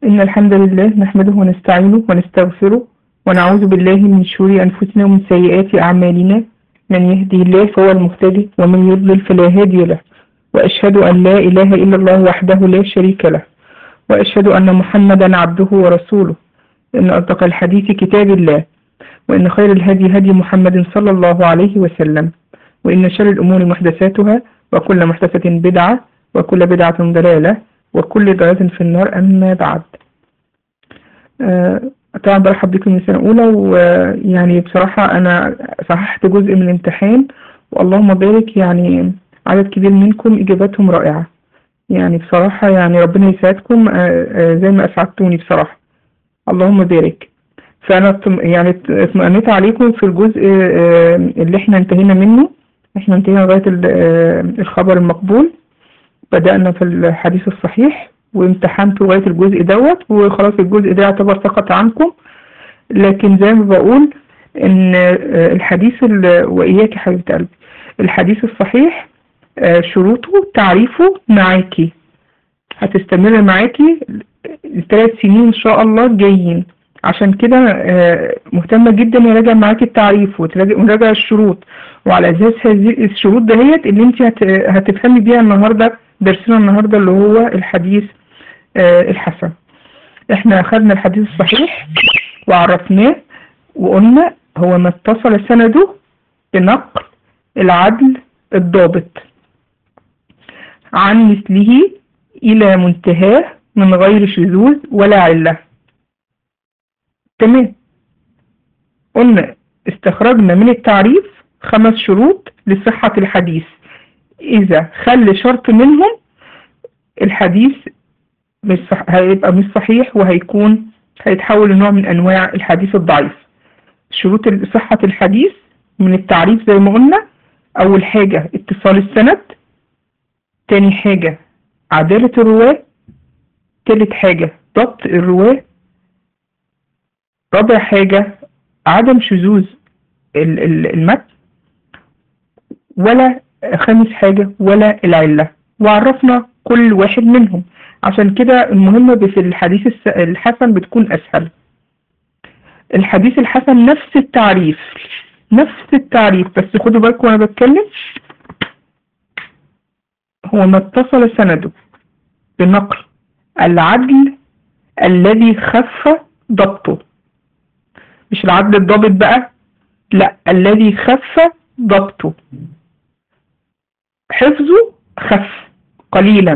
إن الحمد لله نحمده ونستعينه ونستغفره ونعوذ بالله من شرور أنفسنا ومن سيئات أعمالنا من يهدي الله فهو المهتدي ومن يضلل فلا هادي له وأشهد أن لا إله إلا الله وحده لا شريك له وأشهد أن محمدا عبده ورسوله إن أصدق الحديث كتاب الله وإن خير الهدي هدي محمد صلى الله عليه وسلم وإن شر الأمور محدثاتها وكل محدثة بدعة وكل بدعة ضلالة وكل ضلالة في النار أما بعد آه، طبعا برحب بكم من سنة أولى ويعني بصراحة أنا صححت جزء من الامتحان واللهم بارك يعني عدد كبير منكم إجاباتهم رائعة يعني بصراحة يعني ربنا يسعدكم آه، آه، زي ما أسعدتوني بصراحة اللهم بارك فأنا اطم- يعني اطمأنيت عليكم في الجزء آه، اللي احنا انتهينا منه احنا انتهينا لغاية ال- آه، الخبر المقبول بدأنا في الحديث الصحيح وامتحنت لغاية الجزء دوت وخلاص الجزء ده يعتبر سقط عنكم لكن زي ما بقول ان آه، الحديث ال- وإياك يا حبيبة قلبي الحديث الصحيح آه، شروطه تعريفه معاكي هتستمر معاكي الثلاث سنين ان شاء الله جايين عشان كده آه، مهتمة جدا يراجع معاكي التعريف وتراجع ونراجع الشروط وعلى اساس هذه الشروط دهيت اللي انت هت- هتفهمي بيها النهارده درسنا النهارده اللي هو الحديث آه، الحسن احنا اخذنا الحديث الصحيح وعرفناه وقلنا هو ما اتصل سنده بنقل العدل الضابط عن مثله إلى منتهاه من غير شذوذ ولا علة تمام قلنا استخرجنا من التعريف خمس شروط لصحة الحديث إذا خل شرط منهم الحديث مش صح... هيبقى مش صحيح وهيكون هيتحول لنوع من أنواع الحديث الضعيف شروط صحة الحديث من التعريف زي ما قلنا أول حاجة اتصال السند تاني حاجة عدالة الرواة تالت حاجة ضبط الرواة رابع حاجة عدم شذوذ ال- ال- المتن ولا خامس حاجة ولا العلة وعرفنا كل واحد منهم عشان كده المهم في الحديث الس- الحسن بتكون أسهل الحديث الحسن نفس التعريف نفس التعريف بس خدوا بالكم وانا بتكلم هو ما اتصل سنده بنقل العدل الذي خف ضبطه مش العدل الضابط بقى لا الذي خف ضبطه حفظه خف قليلا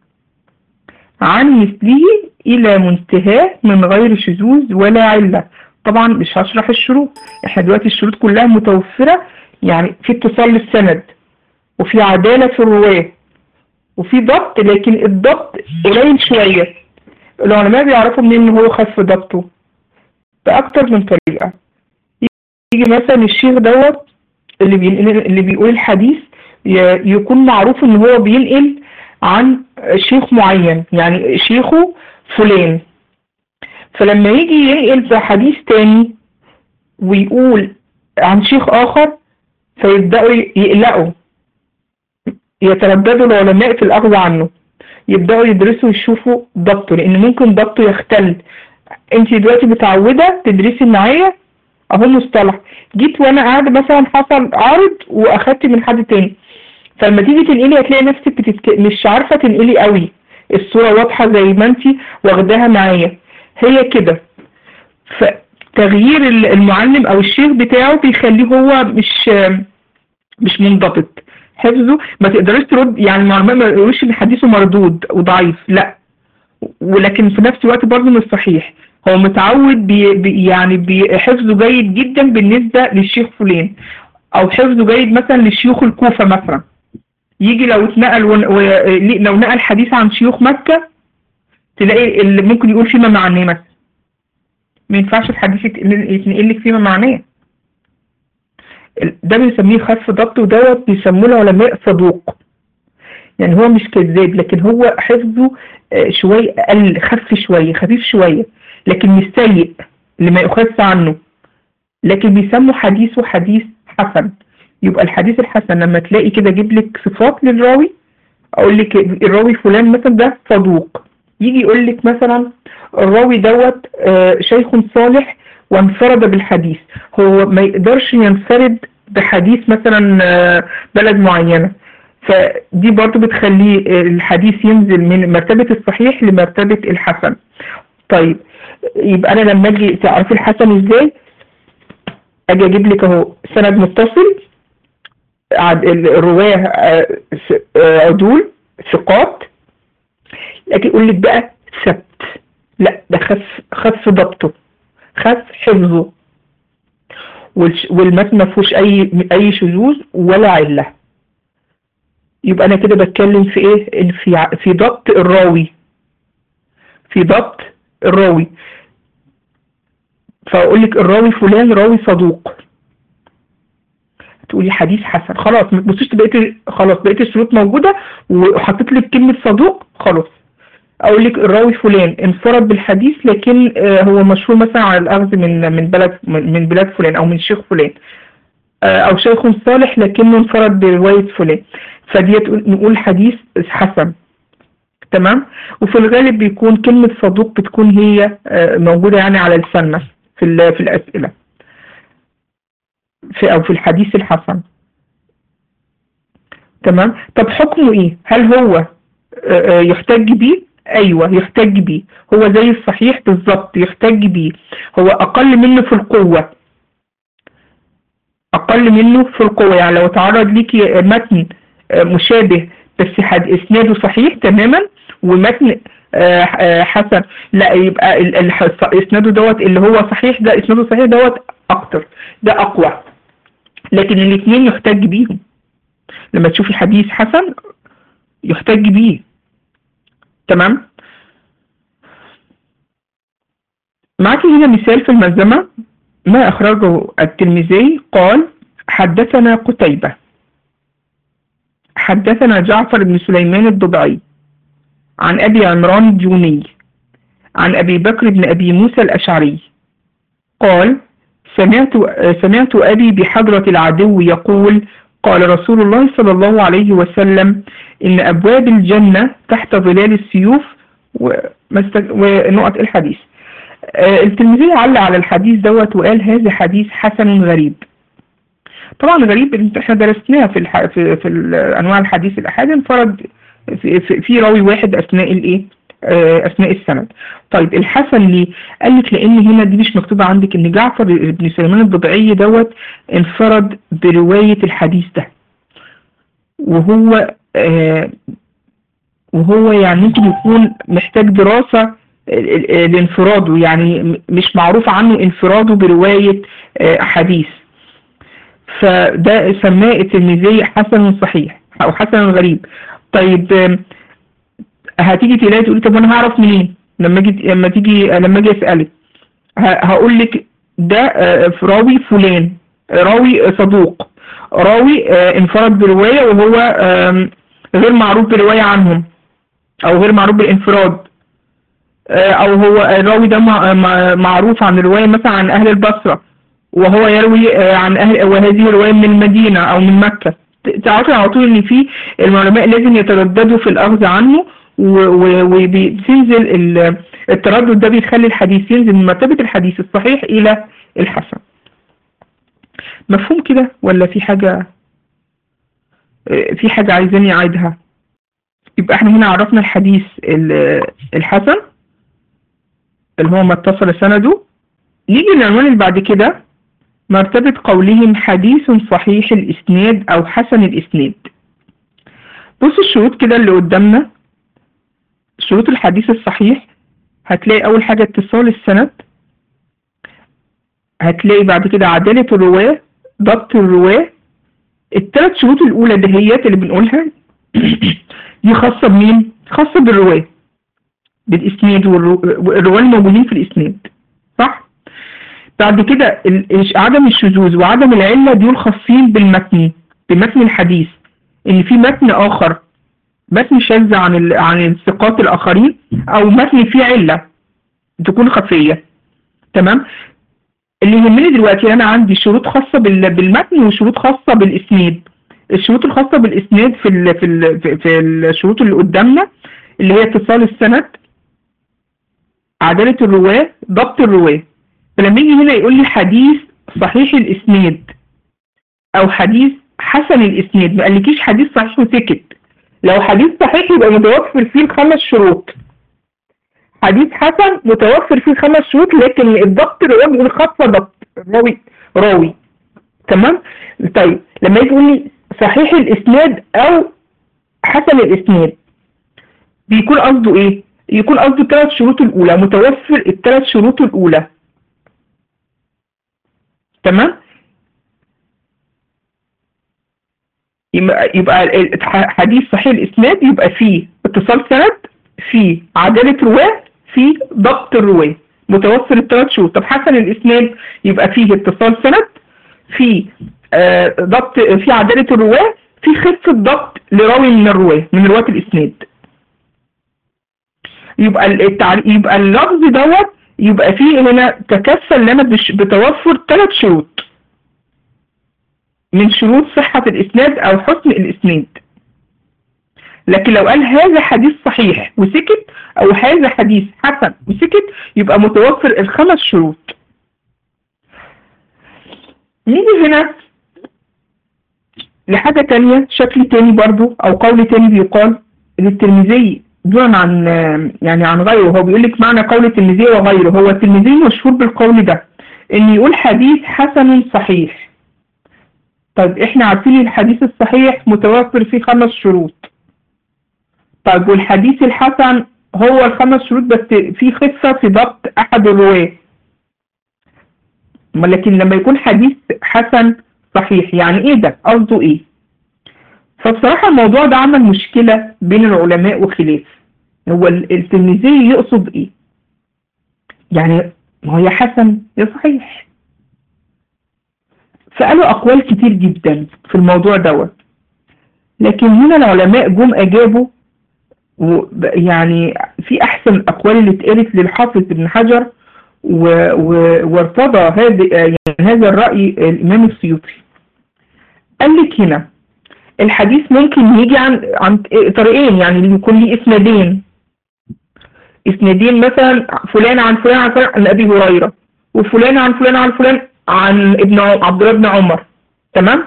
عن مثله إلى منتهاه من غير شذوذ ولا علة طبعا مش هشرح الشروط احنا دلوقتي الشروط كلها متوفرة يعني في اتصال للسند وفي عدالة في الرواة وفي ضبط لكن الضبط قليل شوية العلماء بيعرفوا منين ان هو خف ضبطه بأكتر من طريقة يجي مثلا الشيخ دوت اللي بينقل اللي بيقول الحديث ي- يكون معروف ان هو بينقل عن شيخ معين يعني شيخه فلان فلما يجي ينقل في حديث تاني ويقول عن شيخ آخر فيبدأوا يقلقوا يترددوا العلماء في الأخذ عنه يبدأوا يدرسوا ويشوفوا ضبطه لأن ممكن ضبطه يختل انت دلوقتي متعودة تدرسي معايا اهو مصطلح جيت وانا قاعدة مثلا حصل عرض واخدت من حد تاني فلما تيجي تنقلي هتلاقي نفسك بتتك... مش عارفة تنقلي قوي الصورة واضحة زي ما انت واخداها معايا هي كده فتغيير ال- المعلم او الشيخ بتاعه بيخليه هو مش مش منضبط حفظه ما تقدريش ترد يعني العلماء ما يقولوش ان حديثه مردود وضعيف لا ولكن في نفس الوقت برضه مش صحيح هو متعود بي بي يعني بي حفظه جيد جدا بالنسبة للشيخ فلان او حفظه جيد مثلا لشيوخ الكوفة مثلا يجي لو اتنقل ون... و... لو نقل حديث عن شيوخ مكة تلاقي اللي ممكن يقول فيما معناه مثلا ما ينفعش الحديث يتنقل يتنقل لك فيما معناه ده بنسميه خف ضبط ودوت بيسموه العلماء صدوق يعني هو مش كذاب لكن هو حفظه آه، شوية أقل خف شوية خفيف شوية لكن مش سيء اللي ما يؤخذش عنه لكن بيسموا حديثه حديث حسن يبقى الحديث الحسن لما تلاقي كده اجيب لك صفات للراوي اقول لك الراوي فلان مثلا ده صدوق يجي يقول لك مثلا الراوي دوت آه، شيخ صالح وانفرد بالحديث هو ما يقدرش ينفرد بحديث مثلا آه، بلد معينة فدي برضو بتخليه الحديث ينزل من مرتبة الصحيح لمرتبة الحسن طيب يبقى انا لما اجي تعرفي الحسن ازاي اجي اجيب لك اهو سند متصل عد- الرواه آه، س- آه، عدول ثقات اجي اقول لك بقى ثبت لا ده خف خف ضبطه خف حفظه والش- والمتن ما فيهوش اي اي شذوذ ولا عله يبقى انا كده بتكلم في ايه إن في ع- في ضبط الراوي في ضبط الراوي فاقول لك الراوي فلان راوي صدوق تقولي حديث حسن خلاص ما تبصيش بقيت خلاص بقيت الشروط موجوده وحطيت لك كلمه صدوق خلاص اقول لك الراوي فلان انفرد بالحديث لكن آه، هو مشهور مثلا على الاخذ من من بلد من من بلاد فلان او من شيخ فلان آه، او شيخ صالح لكنه انفرد بروايه فلان فديت نقول حديث حسن تمام وفي الغالب بيكون كلمة صدوق بتكون هي آه، موجودة يعني على لساننا في ال- في الأسئلة في أو في الحديث الحسن تمام طب حكمه إيه هل هو آه، آه، يحتج بيه أيوة يحتج بيه هو زي الصحيح بالظبط يحتج بيه هو أقل منه في القوة أقل منه في القوة يعني لو تعرض ليكي متن آه، مشابه بس حد إسناده صحيح تماما ومتن آه، آه، حسن لا يبقى ال- الح- إسناده دوت اللي هو صحيح ده إسناده صحيح دوت أكتر ده أقوى لكن الاثنين يحتج بيهم لما تشوفي حديث حسن يحتج بيه تمام معك هنا مثال في الملزمة ما أخرجه الترمذي قال حدثنا قتيبة حدثنا جعفر بن سليمان الضبعي عن أبي عمران الجوني عن أبي بكر بن أبي موسى الأشعري قال سمعت سمعت أبي بحضرة العدو يقول قال رسول الله صلى الله عليه وسلم إن أبواب الجنة تحت ظلال السيوف ومست- ونقط الحديث آه، الترمذي علق على الحديث دوت وقال هذا حديث حسن غريب طبعا غريب إن احنا درسناها في الح... في, في ال- انواع الحديث الاحاد انفرد في, في, في راوي واحد اثناء الايه آه، اثناء السند طيب الحسن ليه قال لك لان هنا دي مش مكتوبه عندك ان جعفر بن سليمان الضبعي دوت انفرد بروايه الحديث ده وهو آه وهو يعني ممكن يكون محتاج دراسة ال- ال- ال- لانفراده يعني م- مش معروف عنه انفراده برواية آه، أحاديث فده سماه الترمذي حسن صحيح أو حسن غريب طيب آم، هتيجي تلاقي تقولي طب أنا هعرف منين لما أجي لما تيجي لما أجي أسألك هقول لك ده آه، في راوي فلان راوي آه، صدوق راوي آه، انفرد برواية وهو آم، غير معروف برواية عنهم او غير معروف بالانفراد آه، او هو الراوي ده مع- مع- معروف عن الرواية مثلا عن اهل البصرة وهو يروي آه، عن اهل وهذه الرواية من المدينة او من مكة ت- تعرفي على طول ان في العلماء لازم يترددوا في الاخذ عنه وبتنزل ال- التردد ده بيخلي الحديث ينزل من مرتبة الحديث الصحيح الى الحسن مفهوم كده ولا في حاجة آه، في حاجة عايزاني اعيدها يبقى احنا هنا عرفنا الحديث ال- الحسن اللي هو ما اتصل سنده نيجي للعنوان اللي بعد كده مرتبة قولهم حديث صحيح الإسناد أو حسن الإسناد بص الشروط كده اللي قدامنا شروط الحديث الصحيح هتلاقي أول حاجة اتصال السند هتلاقي بعد كده عدالة الرواة ضبط الرواة الثلاث شروط الأولى دهيات اللي بنقولها دي خاصة بمين؟ خاصة بالرواة بالإسناد والرو- والرواة الموجودين في الإسناد صح؟ بعد كده ال- إيش- عدم الشذوذ وعدم العلة دول خاصين بالمتن بمتن الحديث إن في متن آخر متن شاذ عن ال... عن الثقات الآخرين أو متن فيه علة تكون خفية تمام؟ اللي يهمني دلوقتي أنا عندي شروط خاصة بال... بالمتن وشروط خاصة بالإسناد الشروط الخاصة بالإسناد في ال... في ال... في- في الشروط اللي قدامنا اللي هي اتصال السند عدالة الرواة ضبط الرواة فلما يجي هنا يقول لي حديث صحيح الإسناد أو حديث حسن الإسناد ما قالكيش حديث صحيح وسكت لو حديث صحيح يبقى متوفر فيه الخمس شروط حديث حسن متوفر فيه خمس شروط لكن الضبط الرواية بيقول خاصة ضبط راوي راوي تمام طيب لما يجي يقول لي صحيح الإسناد أو حسن الإسناد بيكون قصده إيه؟ يكون قصده الثلاث شروط الأولى متوفر الثلاث شروط الأولى تمام يبقى يبقى حديث صحيح الإسناد يبقى فيه اتصال سند فيه عدالة رواة فيه ضبط الرواة متوفر الثلاث شروط طب حسن الإسناد يبقى فيه اتصال سند فيه آه ضبط في عدالة الرواة في خفة ضبط لراوي من الرواة من رواة الإسناد يبقى التعريف يبقى اللفظ دوت يبقى فيه هنا تكفل لنا بتوفر ثلاث شروط من شروط صحة الإسناد أو حسن الإسناد لكن لو قال هذا حديث صحيح وسكت أو هذا حديث حسن وسكت يبقى متوفر الخمس شروط نيجي هنا لحاجة تانية شكل تاني برضو أو قول تاني بيقال للترمذي دون عن يعني عن غيره هو بيقول لك معنى قول الترمذي وغيره هو الترمذي مشهور بالقول ده ان يقول حديث حسن صحيح طيب احنا عارفين الحديث الصحيح متوفر فيه خمس شروط طيب والحديث الحسن هو الخمس شروط بس في خفة في ضبط احد الرواة لكن لما يكون حديث حسن صحيح يعني ايه ده قصده ايه فبصراحة الموضوع ده عمل مشكلة بين العلماء وخلاف هو الترمذي يقصد ايه يعني ما هو يا حسن يا صحيح فقالوا أقوال كتير جدا في الموضوع دوت لكن هنا العلماء جم أجابوا يعني في أحسن الأقوال اللي اتقالت للحافظ ابن حجر وارتضى هذا يعني هذا الرأي الإمام السيوطي قال لك هنا الحديث ممكن يجي عن عن طريقين يعني يكون ليه اسنادين اسنادين مثلا فلان عن فلان عن فلان عن ابي هريره وفلان عن فلان عن فلان عن ابن عبد الله بن عمر تمام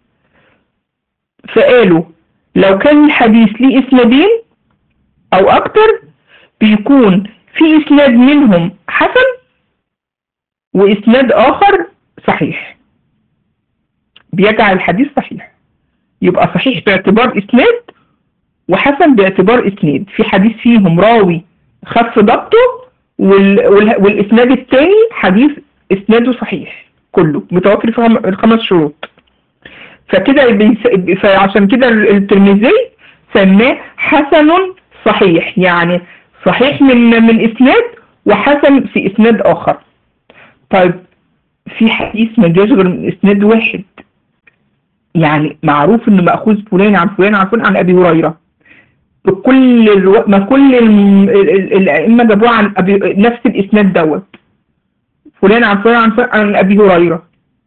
فقالوا لو كان الحديث ليه اسنادين او اكتر بيكون في اسناد منهم حسن واسناد اخر صحيح بيجعل الحديث صحيح يبقى صحيح باعتبار اسناد وحسن باعتبار اسناد في حديث فيهم راوي خف ضبطه وال... وال... والاسناد الثاني حديث اسناده صحيح كله متوفر فيه الخمس شروط فكده بيس... فعشان كده الترمذي سماه حسن صحيح يعني صحيح من من اسناد وحسن في اسناد اخر طيب في حديث ما جاش غير من اسناد واحد يعني معروف انه ماخوذ فلان عن فلان عن فلان عن ابي هريره بكل الو... ما كل الائمه جابوه عن أبي... نفس الاسناد دوت فلان عن فلان عن فلان عن ابي هريره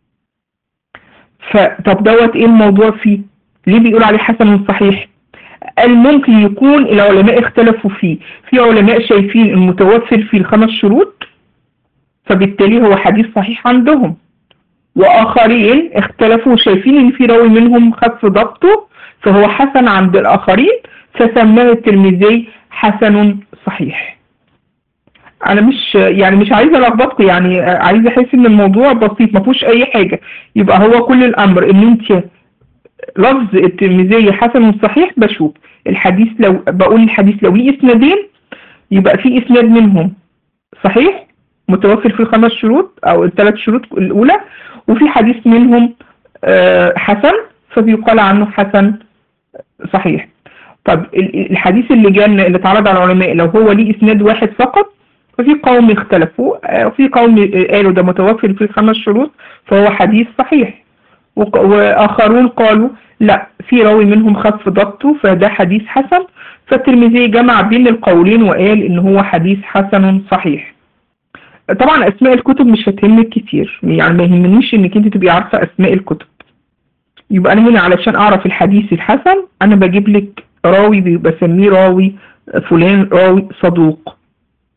فطب دوت ايه الموضوع فيه ليه بيقول عليه حسن صحيح قال ممكن يكون العلماء اختلفوا فيه في علماء شايفين المتوفر فيه الخمس شروط فبالتالي هو حديث صحيح عندهم واخرين اختلفوا شايفين ان في راوي منهم خف ضبطه فهو حسن عند الاخرين فسماه الترمذي حسن صحيح انا مش يعني مش عايزه الخبطكم يعني عايزه احس ان الموضوع بسيط ما فيهوش اي حاجه يبقى هو كل الامر ان انت لفظ الترمذي حسن صحيح بشوف الحديث لو بقول الحديث لو ليه اسنادين يبقى في اسناد منهم صحيح متوفر فيه الخمس شروط او الثلاث شروط الاولى وفي حديث منهم حسن فبيقال عنه حسن صحيح طب الحديث اللي جانا اللي اتعرض على العلماء لو هو ليه اسناد واحد فقط ففي قوم اختلفوا وفي قوم قالوا ده متوفر فيه الخمس شروط فهو حديث صحيح واخرون قالوا لا في راوي منهم خف ضبطه فده حديث حسن فالترمذي جمع بين القولين وقال ان هو حديث حسن صحيح طبعا اسماء الكتب مش هتهمك كتير يعني ما يهمنيش انك انت تبقي عارفه اسماء الكتب يبقى انا هنا علشان اعرف الحديث الحسن انا بجيب لك راوي بسميه راوي فلان راوي صدوق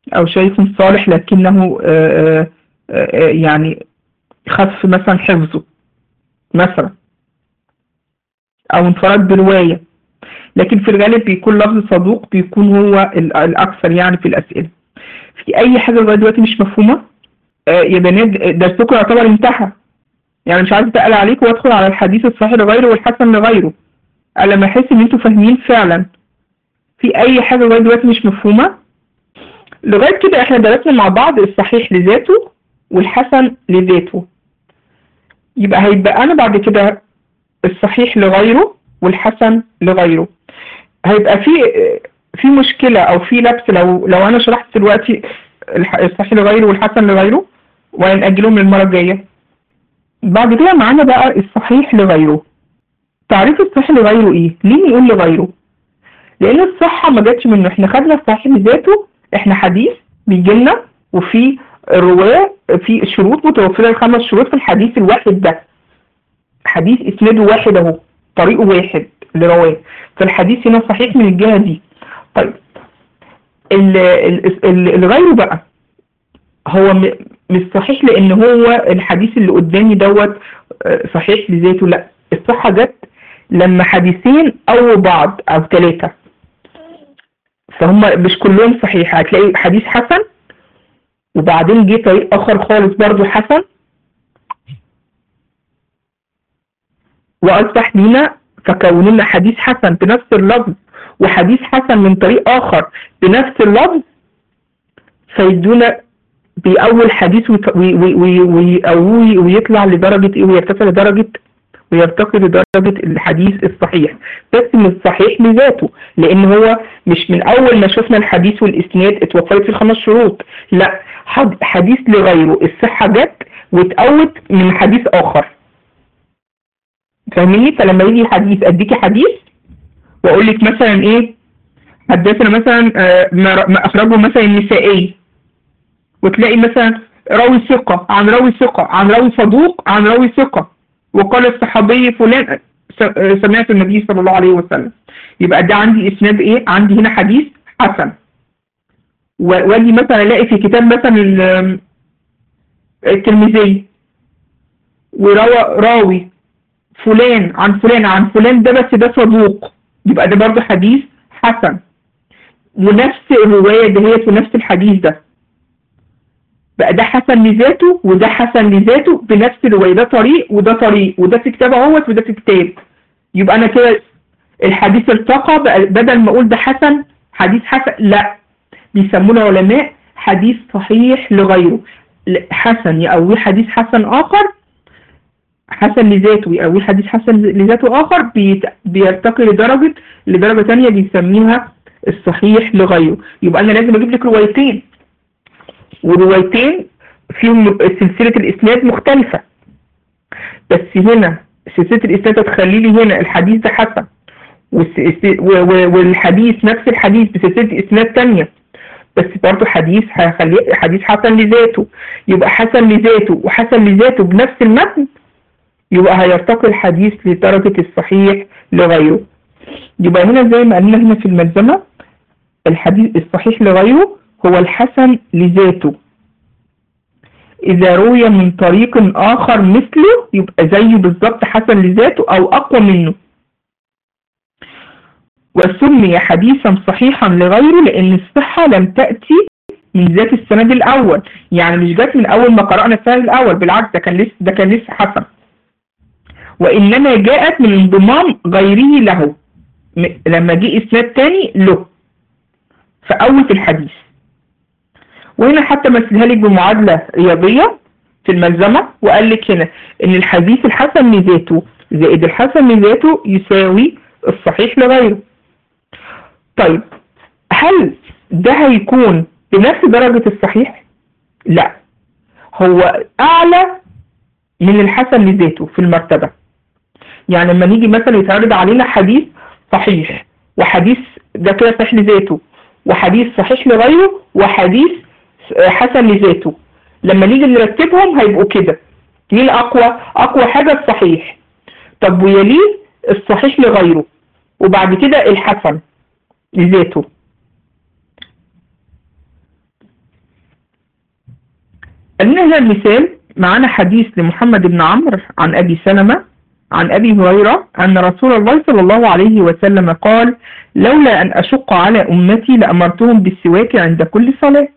أو شيخ صالح لكنه آه، آه، آه، يعني خف مثلا حفظه مثلا أو انفرد برواية لكن في الغالب بيكون لفظ صدوق بيكون هو ال- الأكثر يعني في الأسئلة في أي حاجة لغاية دلوقتي مش مفهومة آه، يا بنات درسكم يعتبر انتهى يعني مش عايزة أقل عليكم وأدخل على الحديث الصحيح لغيره والحسن لغيره أنا لما أحس إن أنتوا فاهمين فعلا في أي حاجة لغاية دلوقتي مش مفهومة لغاية كده إحنا درسنا مع بعض الصحيح لذاته والحسن لذاته يبقى هيبقى أنا بعد كده الصحيح لغيره والحسن لغيره هيبقى في في مشكلة أو في لبس لو لو أنا شرحت دلوقتي الح- الصحيح لغيره والحسن لغيره وهنأجلهم للمرة الجاية بعد كده معانا بقى الصحيح لغيره تعريف الصحيح لغيره إيه؟ ليه نقول لغيره؟ لأن الصحة ما جاتش منه احنا خدنا الصحيح لذاته احنا حديث بيجي لنا وفي الرواة في شروط متوفرة الخمس شروط في الحديث الواحد ده حديث اسناده واحد اهو طريقه واحد لرواه فالحديث هنا صحيح من الجهة دي طيب ال- ال- ال- الغير بقى هو م- مش صحيح لان هو الحديث اللي قدامي دوت آه، صحيح لذاته لا الصحة جت لما حديثين او بعض او ثلاثة فهم مش كلهم صحيح هتلاقي حديث حسن وبعدين جه طريق اخر خالص برضو حسن واصبح لينا فكون لنا حديث حسن بنفس اللفظ وحديث حسن من طريق اخر بنفس اللفظ فيدونا بأول حديث ويت- وي- وي- وي- ويقوي ويطلع لدرجة ايه ويرتفع لدرجة ويرتقي لدرجة الحديث الصحيح بس مش صحيح لذاته لان هو مش من اول ما شفنا الحديث والاسناد اتوفرت فيه الخمس شروط لا حد- حديث لغيره الصحة جت واتقوت من حديث اخر فاهميني فلما يجي حديث اديكي حديث واقول لك مثلا ايه حدثنا مثلا آه، ما ما اخرجه مثلا النسائي وتلاقي مثلا راوي ثقة عن راوي ثقة عن راوي صدوق عن راوي ثقة وقال الصحابي فلان س- آه، سمعت النبي صلى الله عليه وسلم يبقى ده عندي اسناد ايه عندي هنا حديث حسن و- واجي مثلا الاقي في كتاب مثلا ال- الترمذي وروى راوي فلان عن فلان عن فلان ده بس ده صدوق يبقى ده برضه حديث حسن ونفس الرواية دهيت ونفس الحديث ده بقى ده حسن لذاته وده حسن لذاته بنفس الرواية ده طريق وده طريق وده في كتاب اهوت وده في كتاب يبقى انا كده الحديث ارتقى بقى بدل ما اقول ده حسن حديث حسن لا بيسموه العلماء حديث صحيح لغيره ل- حسن يقويه حديث حسن اخر حسن لذاته يقويه حديث حسن لذاته اخر بيت... بيرتقي لدرجة لدرجة تانية بيسميها الصحيح لغيره يبقى انا لازم اجيب لك روايتين وروايتين فيهم سلسلة الاسناد مختلفة بس هنا سلسلة الاسناد هتخلي لي هنا الحديث ده حسن والس- الس- و- و- والحديث نفس الحديث بسلسلة اسناد تانية بس برضه حديث هخليه حديث حسن لذاته يبقى حسن لذاته وحسن لذاته بنفس المتن يبقى هيرتقي الحديث لدرجة الصحيح لغيره يبقى هنا زي ما قلنا هنا في الملزمة الحديث الصحيح لغيره هو الحسن لذاته إذا روي من طريق آخر مثله يبقى زيه بالظبط حسن لذاته أو أقوى منه وسمي حديثا صحيحا لغيره لأن الصحة لم تأتي من ذات السند الأول يعني مش جت من أول ما قرأنا السند الأول بالعكس ده كان لسه ده كان لسه حسن وإنما جاءت من انضمام غيره له م- لما جه إسناد تاني له فأول الحديث وهنا حتى مثلها لك بمعادلة رياضية في الملزمة وقال لك هنا إن الحديث الحسن لذاته زائد الحسن لذاته يساوي الصحيح لغيره طيب هل ده هيكون بنفس درجة الصحيح؟ لا هو أعلى من الحسن لذاته في المرتبة يعني لما نيجي مثلا يتعرض علينا حديث صحيح وحديث ده كده صحيح لذاته وحديث صحيح لغيره وحديث حسن لذاته لما نيجي نرتبهم هيبقوا كده مين أقوى؟ أقوى حاجة الصحيح طب ويليه الصحيح لغيره وبعد كده الحسن لذاته قال لنا هنا المثال معانا حديث لمحمد بن عمرو عن أبي سلمة عن أبي هريرة أن رسول الله صلى الله عليه وسلم قال لولا أن أشق على أمتي لأمرتهم بالسواك عند كل صلاة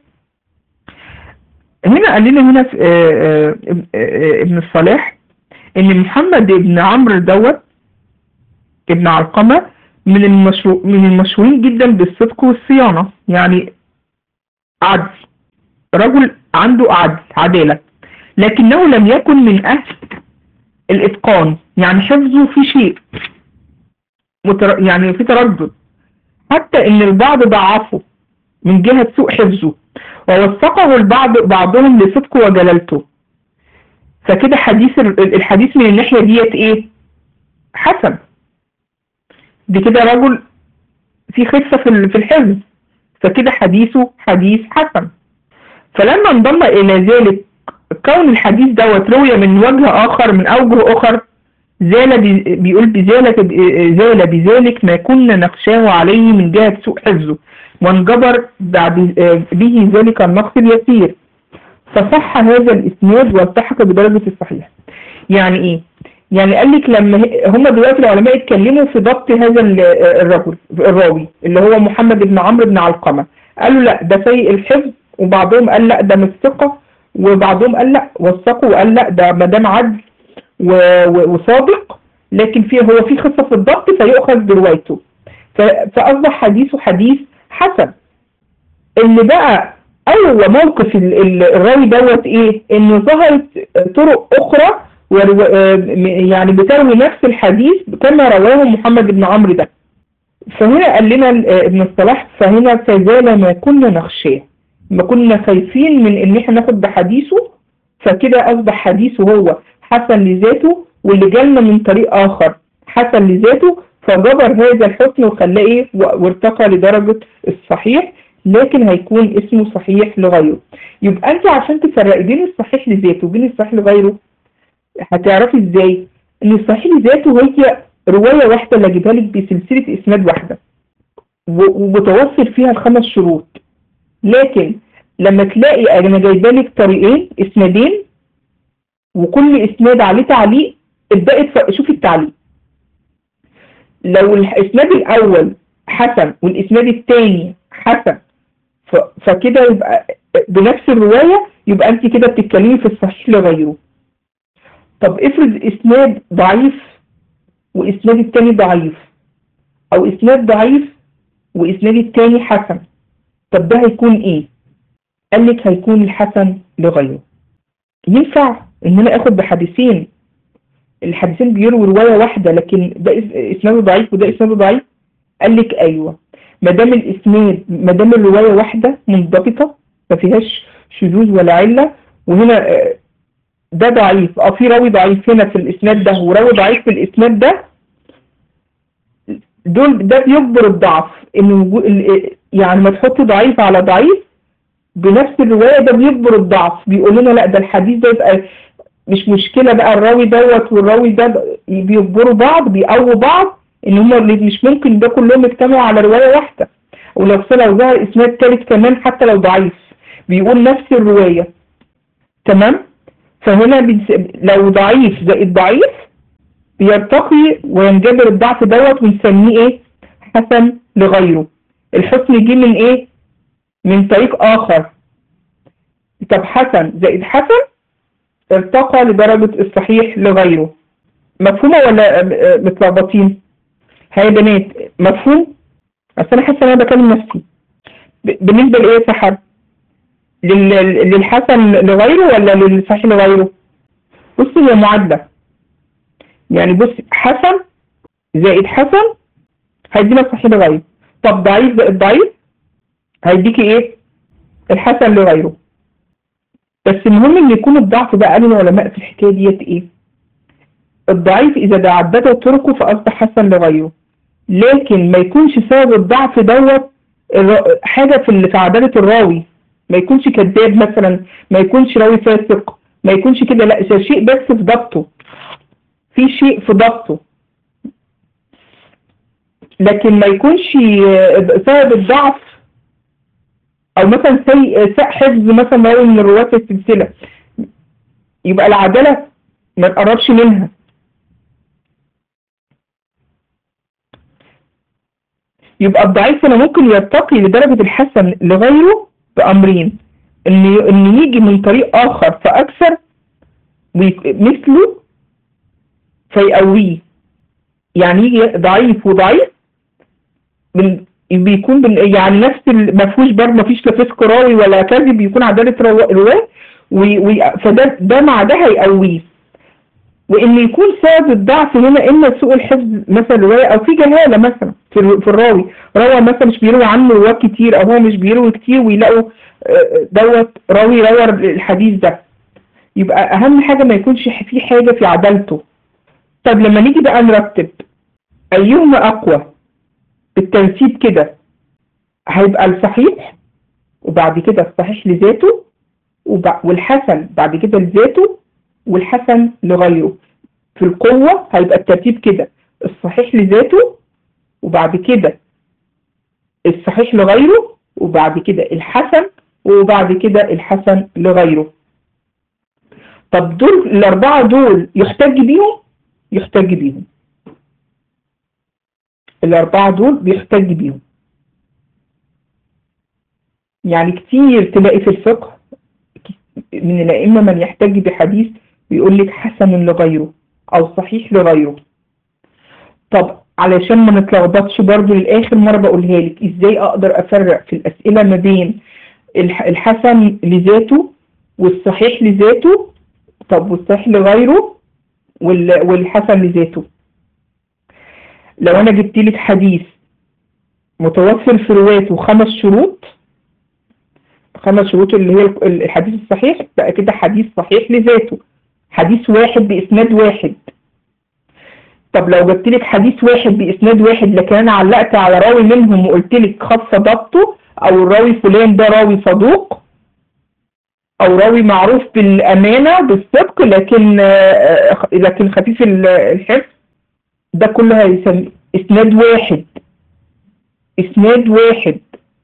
هنا قال لنا هنا في آه، آه، آه، ابن الصلاح ان محمد بن عمرو دوت ابن علقمة من المشهور من المشهورين جدا بالصدق والصيانة يعني عدل رجل عنده عدل عدالة لكنه لم يكن من أهل الإتقان يعني حفظه في شيء متر... يعني في تردد حتى ان البعض ضعفه من جهة سوء حفظه ووثقه البعض بعضهم لصدقه وجلالته فكده حديث الحديث من الناحية ديت ايه حسن دي كده رجل في خفة في في الحفظ فكده حديثه حديث حسن فلما انضم الى ذلك كون الحديث دوت روي من وجه اخر من اوجه اخر زال بي- بيقول بذلك زال بذلك ما كنا نخشاه عليه من جهة سوء حفظه وانجبر بعد به ذلك النقص اليسير فصح هذا الاسناد والتحق بدرجة الصحيح يعني ايه يعني قال لك لما ه- هم دلوقتي العلماء اتكلموا في ضبط هذا ال- الرجل الراوي اللي هو محمد بن عمرو بن علقمة قالوا لا ده سيء الحفظ وبعضهم قال لا ده مش ثقة وبعضهم قال لا وثقوا وقال لا ده ما دام عدل و- و- وصادق لكن فيه هو في خصة في الضبط فيؤخذ بروايته ف- فأصبح حديثه حديث حسن اللي بقى أول موقف ال- ال- الراوي دوت إيه؟ إنه ظهرت طرق أخرى ورو- آه، م- يعني بتروي نفس الحديث كما رواه محمد بن عمرو ده فهنا قال لنا ال- آه، ابن الصلاح فهنا فزال ما كنا نخشاه ما كنا خايفين من ان احنا ناخد بحديثه فكده اصبح حديثه هو حسن لذاته واللي جالنا من طريق اخر حسن لذاته فجبر هذا الحسن وخلاه ايه و- وارتقى لدرجة الصحيح لكن هيكون اسمه صحيح لغيره يبقى انت عشان تفرقي بين الصحيح لذاته وبين الصحيح لغيره هتعرفي ازاي ان الصحيح لذاته هي رواية واحدة اللي اجيبها لك بسلسلة اسناد واحدة و- ومتوفر فيها الخمس شروط لكن لما تلاقي انا جايبه لك طريقين اسنادين وكل اسناد عليه تعليق ابدأي تف- شوفي التعليق لو الاسناد الاول حسن والاسناد الثاني حسن ف- فكده يبقى بنفس الرواية يبقى انت كده بتتكلمي في الصحيح لغيره طب افرض اسناد ضعيف واسناد التاني ضعيف او اسناد ضعيف واسناد التاني حسن طب ده هيكون ايه قال لك هيكون الحسن لغيره ينفع ان انا اخد بحديثين الحديثين بيرووا رواية واحدة لكن ده اس- اسناده ضعيف وده اسناده ضعيف قال لك ايوه ما دام الاسناد ما دام الرواية واحدة منضبطة ما فيهاش شذوذ ولا علة وهنا آه، ده ضعيف اه في راوي ضعيف هنا في الاسناد ده وراوي ضعيف في الاسناد ده دول ده بيجبر الضعف ان وجو- ال- يعني ما تحط ضعيف على ضعيف بنفس الرواية ده بيجبر الضعف بيقول لنا لا ده الحديث ده يبقى مش مشكلة بقى الراوي دوت والراوي ده ب- بيجبروا بعض بيقووا بعض ان هما اللي مش ممكن ده كلهم يجتمعوا على رواية واحدة ولو لو ظهر اسناد تالت كمان حتى لو ضعيف بيقول نفس الرواية تمام فهنا بنس- لو ضعيف زائد ضعيف بيرتقي وينجبر الضعف دوت ونسميه ايه حسن لغيره الحسن جه من ايه من طريق اخر طب حسن زائد حسن ارتقى لدرجة الصحيح لغيره مفهومة ولا م- آه متلخبطين هاي يا بنات مفهوم اصل انا حاسه ان انا بكلم نفسي ب- بالنسبة لايه يا سحر لل- للحسن لغيره ولا للصحيح لغيره بصي هي معادلة يعني بص حسن زائد حسن هيدينا صحيح لغيره طب ضعيف زائد ضعيف هيديكي ايه الحسن لغيره بس المهم ان يكون الضعف بقى قالوا العلماء في الحكايه ديت ايه الضعيف اذا تعددت طرقه فاصبح حسن لغيره لكن ما يكونش سبب الضعف دوت الر- حاجه في اللي في عداله الراوي ما يكونش كذاب مثلا ما يكونش راوي فاسق ما يكونش كده لا ده شيء بس في ضبطه في شيء في ضبطه لكن ما يكونش آه، سبب الضعف او مثلا سيء ساء حفظ مثلا راوي من الرواة في السلسلة يبقى العدالة ما تقربش منها يبقى الضعيف هنا ممكن يرتقي لدرجة الحسن لغيره بأمرين إن إن يجي من طريق آخر فأكثر مثله فيقويه يعني يجي ضعيف وضعيف من بيكون بن يعني نفس ما فيهوش برضه ما فيش لا فسق راوي ولا كذب بيكون عدالة رواه فده ده مع ده هيقويه وان يكون سبب الضعف هنا اما سوء الحفظ مثلا روايه او في جهاله مثلا في, في الراوي روى مثلا مش بيروي عنه رواه كتير او هو مش بيروي كتير ويلاقوا دوت راوي روى الحديث ده يبقى اهم حاجه ما يكونش في حاجه في عدالته طب لما نيجي بقى نرتب ايهما اقوى بالترتيب كده هيبقى الصحيح وبعد كده الصحيح لذاته والحسن بعد كده لذاته والحسن لغيره في القوة هيبقى الترتيب كده الصحيح لذاته وبعد كده الصحيح لغيره وبعد كده الحسن وبعد كده الحسن لغيره طب دول الأربعة دول يحتج بيهم يحتج بيهم الأربعة دول بيحتج بيهم يعني كتير تلاقي في الفقه من الأئمة من يحتج بحديث بيقول لك حسن لغيره أو صحيح لغيره طب علشان ما نتلخبطش برضو للآخر مرة بقولها لك إزاي أقدر أفرق في الأسئلة ما بين الحسن لذاته والصحيح لذاته طب والصحيح لغيره والحسن لذاته لو أنا جبت لك حديث متوفر في رواته خمس شروط خمس شروط اللي هي الحديث الصحيح بقى كده حديث صحيح لذاته حديث واحد بإسناد واحد طب لو جبت لك حديث واحد بإسناد واحد لكن أنا علقت على راوي منهم وقلت لك خاصة ضبطه أو الراوي فلان ده راوي صدوق أو راوي معروف بالأمانة بالصدق لكن لكن خفيف الحفظ ده كله هيسمي إسناد واحد إسناد واحد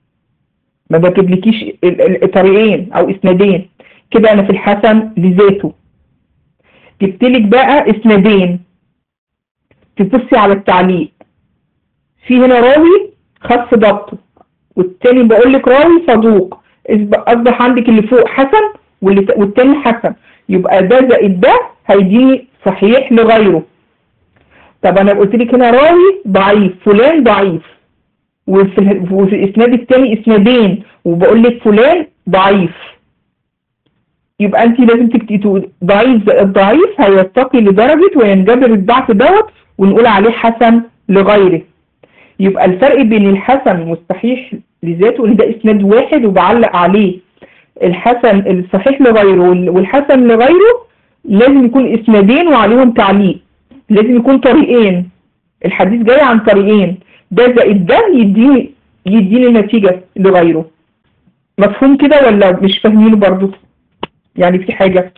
ما بجيبلكيش طريقين او اسنادين كده انا في الحسن لذاته جبتلك بقى اسنادين تبصي على التعليق في هنا راوي خف ضبطه والتاني بقول لك راوي صدوق اصبح عندك اللي فوق حسن والتاني حسن يبقى ده زائد ده هيديني صحيح لغيره طب انا قلت لك هنا راوي ضعيف فلان ضعيف وفي, وفي الاسناد الثاني اسنادين وبقول لك فلان ضعيف يبقى انت لازم تكتبي ضعيف زائد ضعيف هيرتقي لدرجة وينجبر الضعف دوت ونقول عليه حسن لغيره يبقى الفرق بين الحسن والصحيح لذاته ان ده اسناد واحد وبعلق عليه الحسن الصحيح لغيره والحسن لغيره لازم يكون اسنادين وعليهم تعليق لازم يكون طريقين الحديث جاي عن طريقين ده زائد ده يديني يديني نتيجة لغيره مفهوم كده ولا مش فاهمينه برضو يعني في حاجة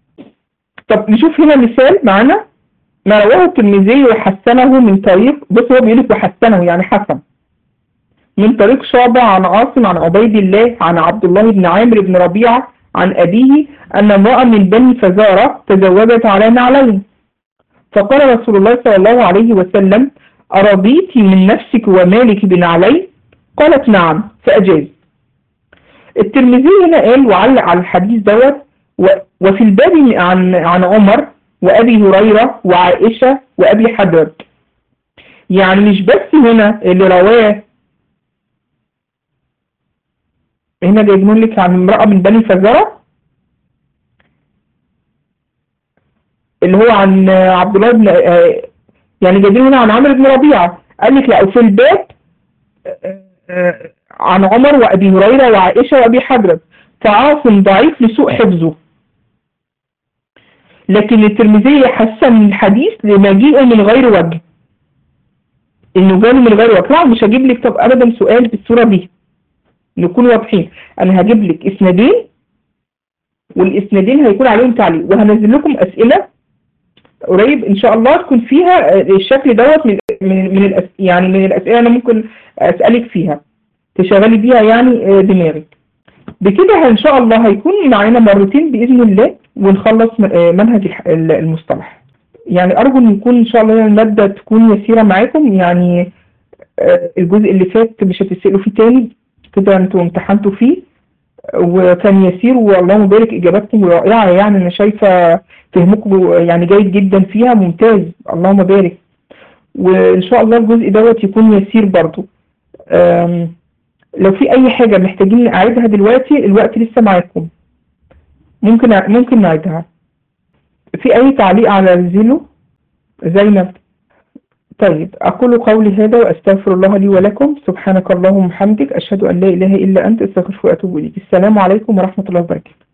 طب نشوف هنا مثال معانا ما رواه الترمذي وحسنه من طريق بص هو بيقول لك وحسنه يعني حسن من طريق شعبة عن عاصم عن عبيد الله عن عبد الله بن عامر بن ربيعة عن أبيه أن امرأة من بني فزارة تزوجت على نعلين فقال رسول الله صلى الله عليه وسلم أرضيت من نفسك ومالك بنعلين قالت نعم فأجاز الترمذي هنا قال وعلق على الحديث دوت وفي الباب عن عن عمر وأبي هريرة وعائشة وأبي حدر يعني مش بس هنا اللي رواه هنا جايبين لك عن امرأة من بني فزارة اللي هو عن عبد الله بن يعني جايبين هنا عن عمرو بن ربيعة قال لك لا وفي الباب عن عمر وأبي هريرة وعائشة وأبي حدرب فعاصم ضعيف لسوء حفظه لكن الترمذي حسن الحديث لمجيئه من غير وجه انه جاله من غير وجه طبعا مش هجيب لك طب ابدا سؤال بالصوره دي نكون واضحين انا هجيب لك اسنادين والاسنادين هيكون عليهم تعليق وهنزل لكم اسئله قريب ان شاء الله تكون فيها الشكل دوت من من من الأس يعني من الاسئله انا ممكن اسالك فيها تشغلي بيها يعني دماغك بكده ان شاء الله هيكون معانا مرتين باذن الله ونخلص م- آه، منهج الح- ال- المصطلح يعني أرجو إن يكون إن شاء الله يعني المادة تكون يسيرة معاكم يعني آه، الجزء اللي فات مش هتسألوا فيه تاني كده انتوا امتحنتوا فيه وكان يسير واللهم بارك إجاباتكم رائعة يعني أنا شايفة فهمكم يعني جيد جدا فيها ممتاز اللهم بارك وإن شاء الله الجزء دوت يكون يسير برضو أم، لو في أي حاجة محتاجين نعيدها دلوقتي الوقت لسه معاكم ممكن ع- ممكن نعيدها في أي تعليق على الزيلو زينب طيب أقول قولي هذا وأستغفر الله لي ولكم سبحانك اللهم وبحمدك أشهد أن لا إله إلا أنت أستغفرك وأتوب إليك السلام عليكم ورحمة الله وبركاته